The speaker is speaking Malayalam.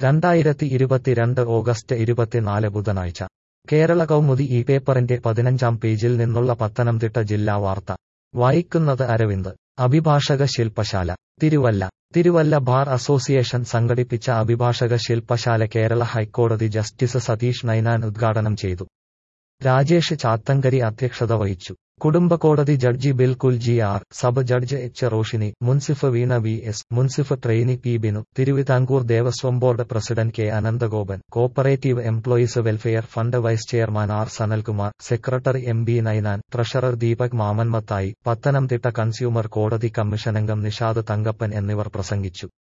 രണ്ടായിരത്തി ഇരുപത്തിരണ്ട് ഓഗസ്റ്റ് ഇരുപത്തിനാല് ബുധനാഴ്ച കേരള കൗമുദി ഈ പേപ്പറിന്റെ പതിനഞ്ചാം പേജിൽ നിന്നുള്ള പത്തനംതിട്ട ജില്ലാ വാർത്ത വായിക്കുന്നത് അരവിന്ദ് അഭിഭാഷക ശില്പശാല തിരുവല്ല തിരുവല്ല ബാർ അസോസിയേഷൻ സംഘടിപ്പിച്ച അഭിഭാഷക ശില്പശാല കേരള ഹൈക്കോടതി ജസ്റ്റിസ് സതീഷ് നൈനാൻ ഉദ്ഘാടനം ചെയ്തു രാജേഷ് ചാത്തങ്കരി അധ്യക്ഷത വഹിച്ചു കുടുംബക്കോടതി ജഡ്ജി ബിൽകുൽ G R sub judge H Roshini മുൻസിഫ് വീണ വി എസ് മുൻസിഫ് trainee P Binu Thiruvithamkoor Devaswom board president K Ananthagopan cooperative employees welfare fund vice chairman R Sanalkumar secretary M B Nainan treasurer Deepak Mamanmathai Pathanamthitta consumer കോടതി കമ്മീഷനംഗം നിഷാദ് തങ്കപ്പൻ എന്നിവർ പ്രസംഗിച്ചു